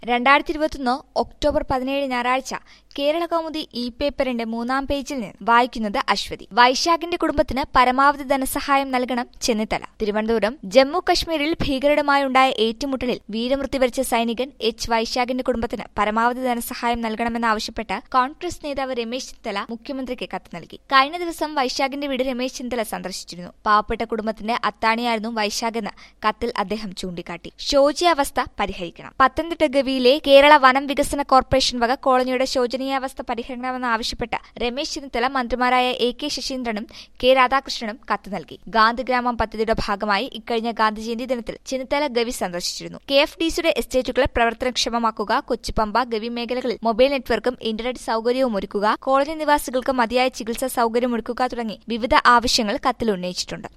രണ്ടായിരത്തി ഇരുപത്തൊന്ന് ഒക്ടോബർ പതിനേഴ് ഞായറാഴ്ച കേരള കൗമുദി ഇ പേപ്പറിന്റെ മൂന്നാം പേജിൽ നിന്ന് വായിക്കുന്നത് അശ്വതി വൈശാഖിന്റെ കുടുംബത്തിന് പരമാവധി ധനസഹായം നൽകണം ചെന്നിത്തല തിരുവനന്തപുരം ജമ്മു കശ്മീരിൽ ഭീകരരുമായുണ്ടായ ഏറ്റുമുട്ടലിൽ വീരമൃത്യു വരിച്ച സൈനികൻ എച്ച് വൈശാഖിന്റെ കുടുംബത്തിന് പരമാവധി ധനസഹായം നൽകണമെന്നാവശ്യപ്പെട്ട് കോൺഗ്രസ് നേതാവ് രമേശ് ചെന്നിത്തല മുഖ്യമന്ത്രിക്ക് കത്ത് നൽകി കഴിഞ്ഞ ദിവസം വൈശാഖിന്റെ വീട് രമേശ് ചെന്നിത്തല സന്ദർശിച്ചിരുന്നു പാവപ്പെട്ട കുടുംബത്തിന്റെ അത്താണിയായിരുന്നു വൈശാഖെന്ന് കത്തിൽ അദ്ദേഹം ചൂണ്ടിക്കാട്ടി ശോചിയാവസ്ഥ പരിഹരിക്കണം പത്തനംതിട്ട ഗവിയിലെ കേരള വനം വികസന കോർപ്പറേഷൻ വക കോളനിയുടെ ശോചനീയാവസ്ഥ പരിഹരിക്കണമെന്നാവശ്യപ്പെട്ട് രമേശ് ചെന്നിത്തല മന്ത്രിമാരായ എ കെ ശശീന്ദ്രനും കെ രാധാകൃഷ്ണനും കത്ത് നൽകി ഗാന്ധിഗ്രാമം പദ്ധതിയുടെ ഭാഗമായി ഇക്കഴിഞ്ഞ ഗാന്ധി ജയന്തി ദിനത്തിൽ ചെന്നിത്തല ഗവി സന്ദർശിച്ചിരുന്നു കെ എഫ് ഡി സിയുടെ എസ്റ്റേറ്റുകൾ പ്രവർത്തനക്ഷമമാക്കുക കൊച്ചിപ്പമ്പ ഗവി മേഖലകളിൽ മൊബൈൽ നെറ്റ്വർക്കും ഇന്റർനെറ്റ് സൌകര്യവും ഒരുക്കുക കോളനി നിവാസികൾക്ക് മതിയായ ചികിത്സാ സൌകര്യം ഒരുക്കുക തുടങ്ങി വിവിധ ആവശ്യങ്ങൾ കത്തിൽ ഉന്നയിച്ചിട്ടുണ്ട്